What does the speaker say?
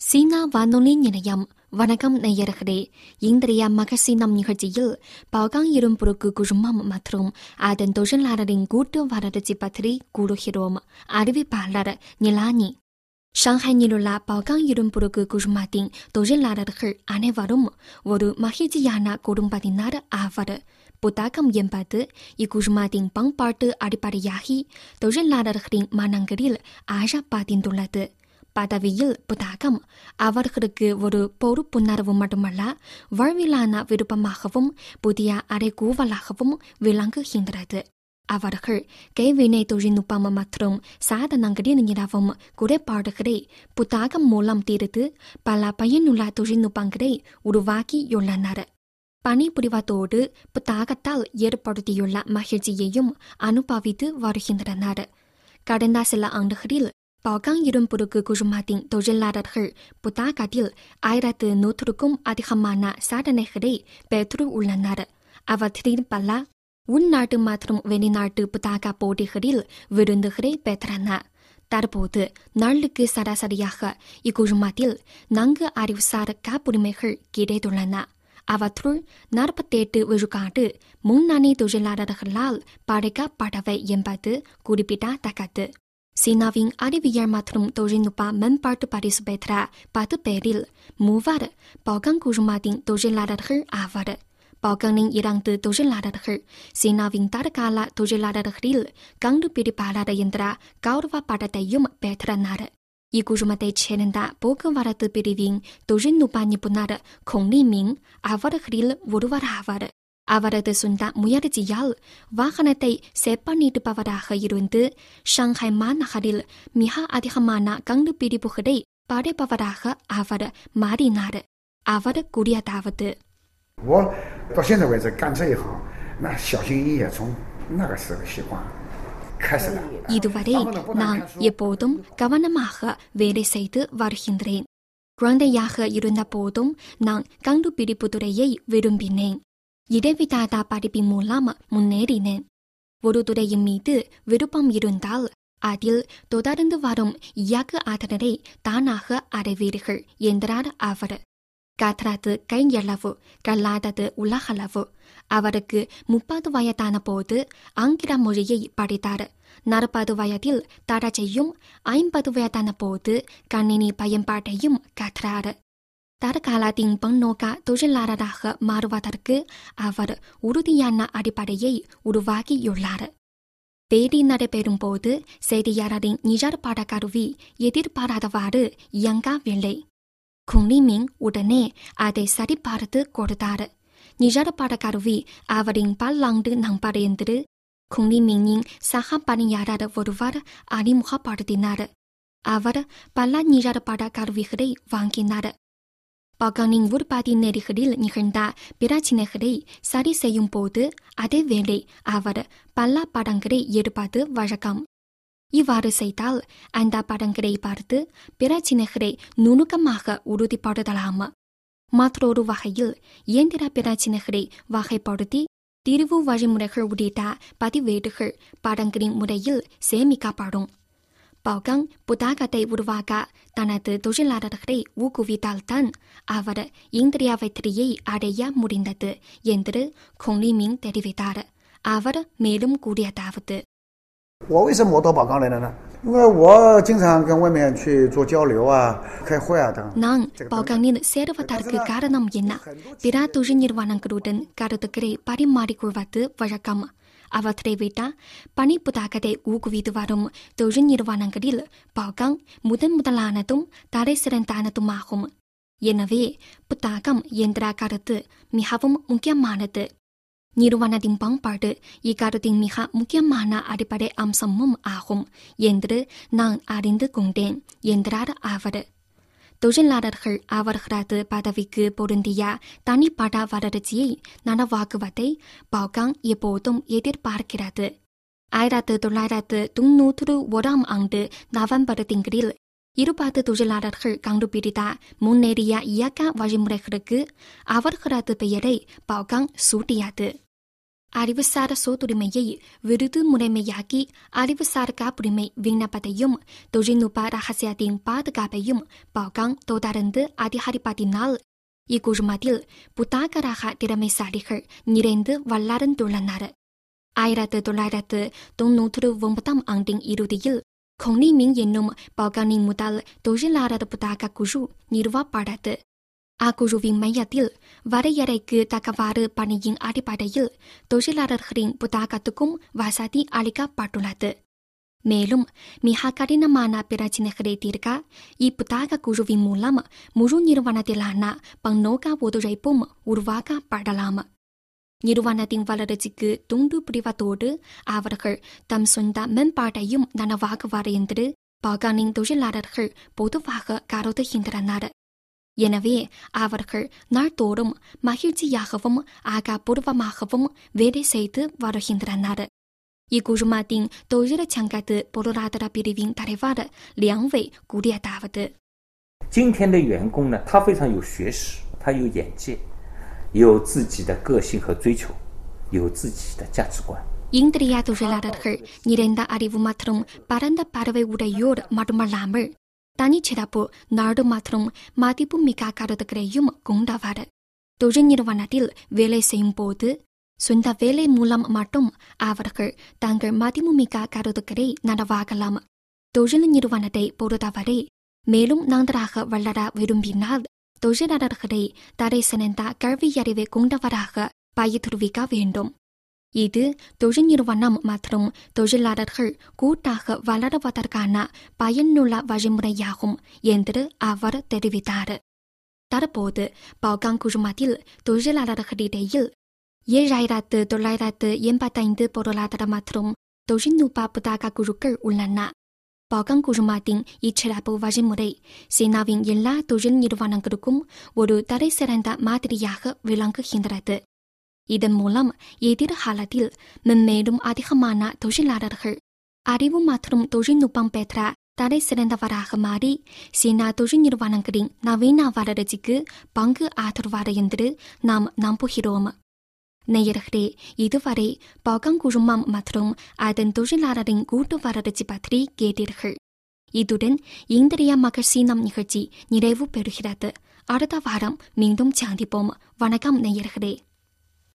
சீனா வானொலி நிலையம் வணக்கம் நேயர்களே இன்றைய மகசீனம் நிகழ்ச்சியில் பாகாங் இரும்புருக்கு குழுமம் மற்றும் அதன் தொழிலாளரின் கூட்டு வளர்ச்சி பற்றி கூறுகிறோம் அறிவிப்பாளர் நிலானி ஷாங்காயில் உள்ள பாகாங் இரும்புருக்கு குழுமத்தின் தொழிலாளர்கள் அனைவரும் ஒரு மகிழ்ச்சியான குடும்பத்தினர் ஆவர் புத்தாக்கம் என்பது இக்குழுமத்தின் பண்பாட்டு அடிப்படையாகி தொழிலாளர்களின் மனங்களில் ஆழ பதிந்துள்ளது பதவியில் புத்தாகம் அவர்களுக்கு ஒரு பொறுப்புணர்வு மட்டுமல்ல வாழ்விலான விருப்பமாகவும் புதிய அறைகூவலாகவும் விளங்குகின்றது அவர்கள் கைவினை தொழில்நுட்பம் மற்றும் சாதனங்களில் நிலவும் குறைபாடுகளை புத்தாகம் மூலம் தீர்த்து பல பயனுள்ள தொழில்நுட்பங்களை உருவாக்கியுள்ளனர் பணிபுரிவதோடு புத்தாகத்தால் ஏற்படுத்தியுள்ள மகிழ்ச்சியையும் அனுபவித்து வருகின்றனர் கடந்த சில ஆண்டுகளில் பாகாங் இரும்புருக்கு குழுமத்தின் தொழிலாளர்கள் புத்தாகத்தில் ஆயிரத்து நூற்றுக்கும் அதிகமான சாதனைகளை பெற்று உள்ளனர் அவற்றில் பல உள்நாட்டு மற்றும் வெளிநாட்டு புத்தாக்க போட்டிகளில் விருந்துகளை பெற்றனர் தற்போது நாளுக்கு சராசரியாக இக்குழுமத்தில் நான்கு அறிவுசார் காப்புரிமைகள் கிடைத்துள்ளன அவற்றுள் நாற்பத்தெட்டு விழுக்காடு முன்னணி தொழிலாளர்களால் படைக்கப்படவை என்பது குறிப்பிடத்தக்கது சீனாவின் அறிவியல் மற்றும் தொழில்நுட்ப மேம்பாட்டு பரிசு பெற்ற பத்து பேரில் மூவர் பாகாங் குழுமத்தின் தொழிலாளர்கள் ஆவர் பாகாங்கின் இரண்டு தொழிலாளர்கள் சீனாவின் தற்கால தொழிலாளர்களில் கண்டுபிடிப்பாளர் என்ற கௌரவ படத்தையும் பெற்றனர் இக்குழுமத்தைச் சேர்ந்த போக்குவரத்து பிரிவின் தொழில்நுட்ப நிபுணர் கொங்லிமிங் அவர்களில் ஒருவராவார் அவரது சொந்த முயற்சியால் வாகனத்தை செப்பனிடுபவராக இருந்து ஷாங்காய் மாநகரில் மிக அதிகமான கண்டுபிடிப்புகளை படைப்பவராக அவர் மாறினார் அவர் கூறியதாவது 我到现在为止干这一行，那小心翼翼，从那个时候习惯开始的。 இதுவரை நான் எப்போதும் கவனமாக வேலை செய்து வருகின்றேன் குழந்தையாக இருந்த போதும் நான் கண்டுபிடிப்பு துறையை விரும்பினேன் இடைவிடாத படிப்பின் மூலம் முன்னேறினேன் ஒரு துறையின் மீது விருப்பம் இருந்தால் அதில் தொடர்ந்து வரும் இயக்க ஆற்றலை தானாக அடைவீர்கள் என்றார் அவர் கற்றது கையளவு கல்லாதது உலகளவு அவருக்கு முப்பது வயதான போது ஆங்கில மொழியை படித்தார் நாற்பது வயதில் தரச்சையும் ஐம்பது வயதான போது கணினி பயன்பாட்டையும் கற்றார் தற்காலத்தின் பன்னோக்க தொழிலாளராக மாறுவதற்கு அவர் உறுதியான அடிப்படையை உருவாக்கியுள்ளார் பேடி நடைபெறும் போது செய்தியாளரின் நிஜர்பாட கருவி எதிர்பாராதவாறு இயங்கவில்லை குங்லிமிங் உடனே அதை சரிபார்த்து கொடுத்தார் நிஜர்பாட கருவி அவரின் பல்லாண்டு நண்பர் என்று குங்லிமிங்கின் சக பணியாளர் ஒருவர் அறிமுகப்படுத்தினார் அவர் பல நிஜர்பாட கருவிகளை வாங்கினார் பகானின் உற்பத்தி நெறிகளில் நிகழ்ந்த பிரச்சினைகளை சரி செய்யும் போது அதே வேளை அவர் பல படங்களை எடுப்பது வழக்கம் இவ்வாறு செய்தால் அந்த படங்களை பார்த்து பிரச்சினைகளை நுணுக்கமாக உறுதிப்படுத்தலாம் மற்றொரு வகையில் இயந்திர பிரச்சினைகளை வகைப்படுத்தி தீர்வு வழிமுறைகள் உள்ளிட்ட பதிவேடுகள் படங்களின் முறையில் சேமிக்கப்படும் பாகாங் புத்தாகத்தை உருவாக்க தனது தொழிலாளர்களை ஊக்குவித்தால்தான் அவர் இந்திரிய வெற்றியை அடைய முடிந்தது என்று கொங்லிமிங் தெரிவித்தார் அவர் மேலும் கூறியதாவது 我为什么我到宝钢来了呢？因为我经常跟外面去做交流啊、开会啊等。 நான் பாகானில் சேருவதற்கு காரணம் என்ன பிற தொழில் நிறுவனங்களுடன் கருத்துக்களை பரிமாறிக்கொள்வது வழக்கம் அவற்றை விட பணி புத்தாக்கத்தை ஊக்குவித்து வரும் தொழில் நிறுவனங்களில் பாகாங் முதன் முதலானதும் தடை சிறந்தானதுமாகும் எனவே புத்தாக்கம் என்ற கருத்து மிகவும் முக்கியமானது நிறுவனத்தின் பண்பாடு இக்கருத்தின் மிக முக்கியமான அடிப்படை அம்சமும் ஆகும் என்று நான் அறிந்து கொண்டேன் என்றார் அவர் தொழிலாளர்கள் அவர்களது பதவிக்கு பொருந்திய தனிப்பட்ட வளர்ச்சியை நனவாக்குவதை பாகாங் எப்போதும் எதிர்பார்க்கிறது ஆயிரத்து தொள்ளாயிரத்து தொன்னூற்று ஓராம் ஆண்டு நவம்பர் திங்களில் இருபது தொழிலாளர்கள் கண்டுபிடித்த முன்னேறிய இயக்க வழிமுறைகளுக்கு அவர்களது பெயரை பாகாங் சூட்டியது அறிவுசார சோதுரிமையை விருது முறைமையாக்கி அறிவுசார் காப்புரிமை விண்ணப்பத்தையும் தொழில்நுட்ப ரகசியத்தின் பாதுகாப்பையும் பாகாங் தொடர்ந்து அதிகரிப்பதினால் இக்குழுமத்தில் புத்தாக்க ரக திறமைசாலிகள் நிறைந்து வளர்ந்துள்ளனர் ஆயிரத்து தொள்ளாயிரத்து தொன்னூற்று ஒன்பதாம் ஆண்டின் இறுதியில் கொங்லிமிங் என்னும் பாகானின் முதல் தொழிலாளர் புத்தாக்க குழு நிறுவப்பட்டது அக்குழுவின் மையத்தில் வரையறைக்கு தக்கவாறு பணியின் அடிப்படையில் தொழிலாளர்களின் புத்தாக்கத்துக்கும் வசதி அளிக்கப்பட்டுள்ளது மேலும் மிக கடினமான பிரச்சினைகளை தீர்க்க இப்புத்தாக குழுவின் மூலம் முழு நிறுவனத்திலான பன்னோக்க ஒத்துழைப்பும் உருவாக்கப்படலாம் நிறுவனத்தின் வளர்ச்சிக்கு துண்டு பிடிவதோடு அவர்கள் தம் சொந்த மேம்பாட்டையும் நனவாக்குவார் என்று பாகானின் தொழிலாளர்கள் பொதுவாக கருதுகின்றனர் எனவே அவர்கள் நாள்தோறும் மகிழ்ச்சியாகவும் ஆக்கப்பூர்வமாகவும் வேலை செய்து வருகின்றனர் இக்குழுமத்தின் தொழிற்சங்கத்து பொருளாதார பிரிவின் தலைவர்梁伟கூறியதாவது 今天的员工呢，他非常有学识，他有眼界，有自己的个性和追求，有自己的价值观。 இந்திரிய தொழிலாளர்கள் நிறைந்த அறிவு மற்றும் பரந்த பறவை உடையோர் மட்டுமல்லாமல் தனிச்சிறப்பு நாடு மற்றும் மதிப்பு மிக்க கருத்துக்களையும் கொண்டவர் தொழில் நிறுவனத்தில் வேலை செய்யும் போது சொந்த வேலை மூலம் மட்டும் அவர்கள் தங்கள் மதிப்புமிக்க கருத்துக்களை நனவாகலாம் தொழில் நிறுவனத்தை பொறுத்தவரை மேலும் நன்றாக வளர விரும்பினால் தொழிலாளர்களை தடை சிறந்த கல்வியறிவை கொண்டவராக பயிற்றுவிக்க வேண்டும் இது தொழில் நிறுவனம் மற்றும் தொழிலாளர்கள் கூட்டாக வளருவதற்கான பயனுள்ள வழிமுறையாகும் என்று அவர் தெரிவித்தார் தற்போது பாகாங் குழுமத்தில் தொழிலாளர்களிடையில் ஏழாயிரத்து தொள்ளாயிரத்து எண்பத்தைந்து பொருளாதார மற்றும் தொழில்நுட்ப புத்தாக்க குழுக்கள் உள்ளன பாகாங் குழுமத்தின் இச்சிறப்பு வழிமுறை சீனாவின் எல்லா தொழில் நிறுவனங்களுக்கும் ஒரு தரை சிறந்த மாதிரியாக விளங்குகின்றது இதன் மூலம் எதிர்காலத்தில் மென்மேலும் அதிகமான தொழிலாளர்கள் அறிவு மற்றும் தொழில்நுட்பம் பெற்ற தடை சிறந்தவராக மாறி சீனா தொழில் நிறுவனங்களின் நவீன வளர்ச்சிக்கு பங்கு ஆற்றுவார் என்று நாம் நம்புகிறோம் நேயர்களே இதுவரை பாகாங் குழுமம் மற்றும் அதன் தொழிலாளரின் கூட்டு வளர்ச்சி பற்றி கேட்டீர்கள் இதுடன் இந்திரிய மகள் சீனம் நிகழ்ச்சி நிறைவு பெறுகிறது அடுத்த வாரம் மீண்டும் சந்திப்போம் வணக்கம் நேயர்களே